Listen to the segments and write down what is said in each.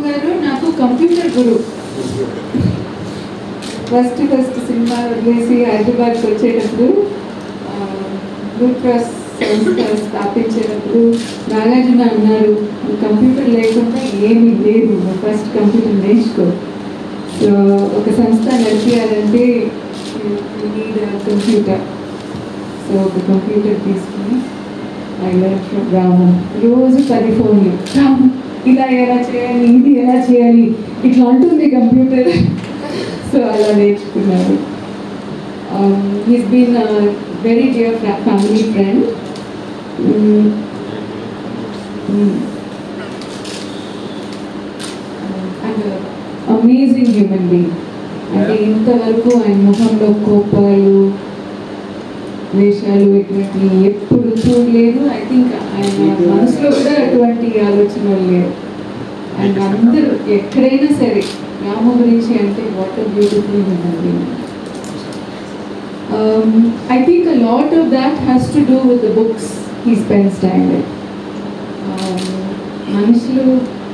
గారు నాకు కంప్యూటర్ గురు ఫస్ట్ ఫస్ట్ సినిమా వదిలేసి హైదరాబాద్కి వచ్చేటప్పుడు బ్లూ క్రాస్ సంస్థ స్థాపించేటప్పుడు నాగార్జున అన్నారు "నువ్వు కంప్యూటర్ లేకుండా ఏమీ లేదు నువ్వు ఫస్ట్ కంప్యూటర్ నేర్చుకో సో ఒక సంస్థ నడిపించాలంటే నీడ్ కంప్యూటర్ సో ఒక కంప్యూటర్ తీసుకుని ఐ లెర్న్ ఫ్రమ్ రాము రోజు పది ఫోన్లు రాము ఇలా ఎలా చేయాలి ఇది ఎలా చేయాలి ఇట్లా అంటుంది కంప్యూటర్ సో అలా నేర్చుకున్నారు he's been very dear family friend and amazing human being అంటే ఇంతవరకు ఆయన ముఖంలో కోపాలు వేషాలు ఇటువంటివి ఎప్పుడు చూడలేదు ఐ థింక్ ఆయన మనసులో కూడా అటువంటి ఆలోచనలు లేవు అండ్ అందరూ ఎక్కడైనా సరే రాము గురించి అంటే వాట్ బ్యూటిఫుల్ ఉందండి I think a lot of that has to do with the books he spends time with మనుషులు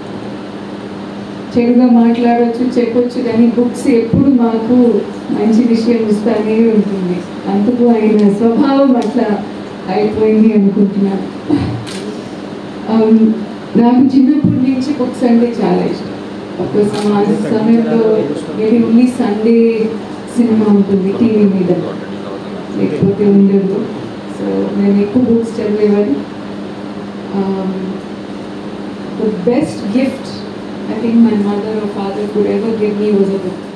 చెడుగా మాట్లాడవచ్చు చెప్పొచ్చు కానీ బుక్స్ ఎప్పుడు మాకు మంచి విషయం ఇస్తానే ఉంటుంది అందుకు ఆయన స్వభావం అట్లా అయిపోయింది అనుకుంటున్నాను Um, నాకు చిన్నప్పటి నుంచి బుక్స్ అంటే చాలా ఇష్టం ఒక సమాజ సమయంలో మేబీ ఓన్లీ సండే సినిమా ఉంటుంది టీవీ మీద లేకపోతే ఉండదు సో నేను ఎక్కువ బుక్స్ చదివేవాడిని the best gift I think my mother or father could ever give me was a book.